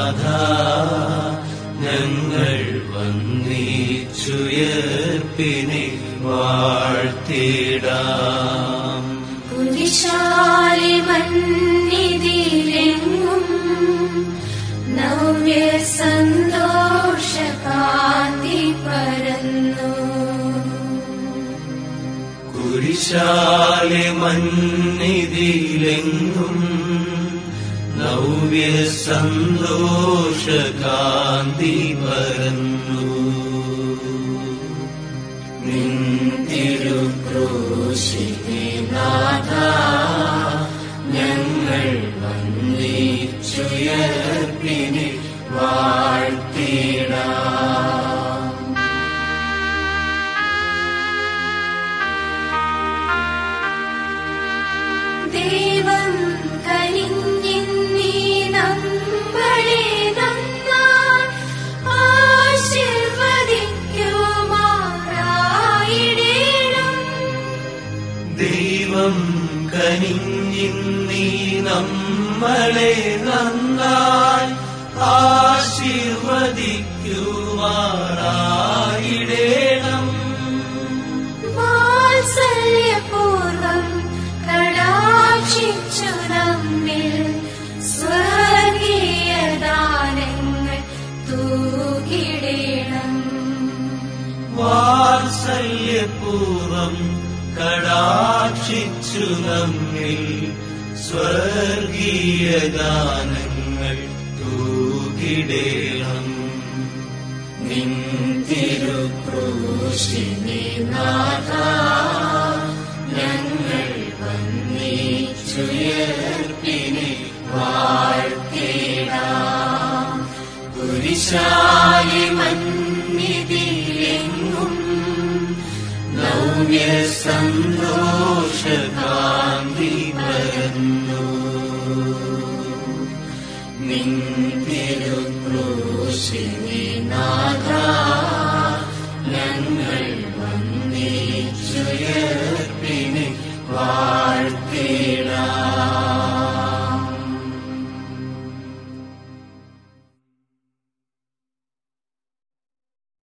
നാഥ ഞങ്ങൾ വന്നീച്ചുയർപ്പിനെ വാഴ്ത്തിടാം കുരിശാലി മന്നിതിലെങ്ങും നവ്യ സന്തോഷകാന്തി പരന്നു കുരിശാലെ മന്നിതിലെങ്ങും നവ്യ സന്തോഷകാന്തി പരന്നു നിന്തിരുക്രൂശിനെ നാഥ ഞങ്ങൾ വന്നീച്ചുയർപ്പിനെ വാഴ്ത്തിടാം ദൈവം കനിഞ്ഞിന്നീ നമ്മളെ നന്നായി ആശീർവദിക്കുമാറായിടേണം ദൈവം കനിഞ്ഞിന്നീ നമ്മളെ നന്നായി ആശീർവദിക്കുമാറായിടേണം വാത്സല്യപൂർവം കടാക്ഷിച്ചു നമ്മിൽ സ്വർഗീയ ദാനങ്ങൾ തൂകിടേണം വാത്സല്യപൂർവം കടാക്ഷിച്ചു നമ്മിൽ സ്വർഗീയ ദാനങ്ങൾ തൂകിടേണം നിന്തിരുക്രൂശിനെ നാഥ ഞങ്ങൾ വന്നീച്ചുയർപ്പിനെ വാഴ്ത്തിടാം കുരിശാലി മന്നിതിലെങ്ങും നവ്യ സന്തോഷകാന്തി പരന്നു നിന്തിരുക്രൂശിനെ